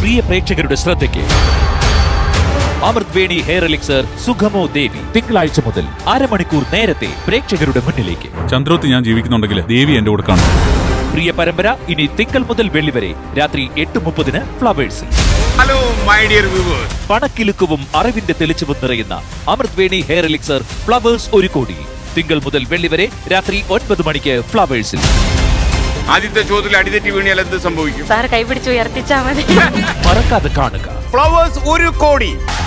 പ്രിയ പ്രേക്ഷകരുടെ ശ്രദ്ധയ്ക്ക് അമൃത് വേണി ഹെയർ എലിക്സർ സുഖമോ ദേവി തിങ്കളാഴ്ച മുതൽ അരമണിക്കൂർ നേരത്തെ പ്രേക്ഷകരുടെ മുന്നിലേക്ക് ചന്ദ്രോത്ത് ഞാൻ ജീവിക്കുന്നുണ്ടെങ്കിൽ ദേവി എന്റെ കൂടെ കാണും പ്രിയ പരമ്പര ഇനി തിങ്കൾ മുതൽ വെള്ളി വരെ രാത്രി എട്ട് മുപ്പതിന് ഫ്ലവേഴ്സിൽ ഹലോ മൈ ഡിയർ വ്യൂവേഴ്സ് പണക്കിലുക്കവും അറിവിന്റെ തെളിച്ചവും നിറയുന്ന അമൃത് വേണി ഹെയർ എലിക്സർ ഫ്ലവേഴ്സ് ഒരു കോടി തിങ്കൾ മുതൽ വെള്ളി വരെ രാത്രി ഒൻപത് മണിക്ക് ഫ്ലവേഴ്സിൽ ആദ്യത്തെ ചോദ്യത്തിൽ അടിതെറ്റി വീണിയാൽ എന്ത് സംഭവിക്കും സാർ കൈപിടിച്ച് ഉയർത്തിച്ചാ മതി മറക്കാതെ കാണുക ഫ്ലവേഴ്സ് ഒരു കോടി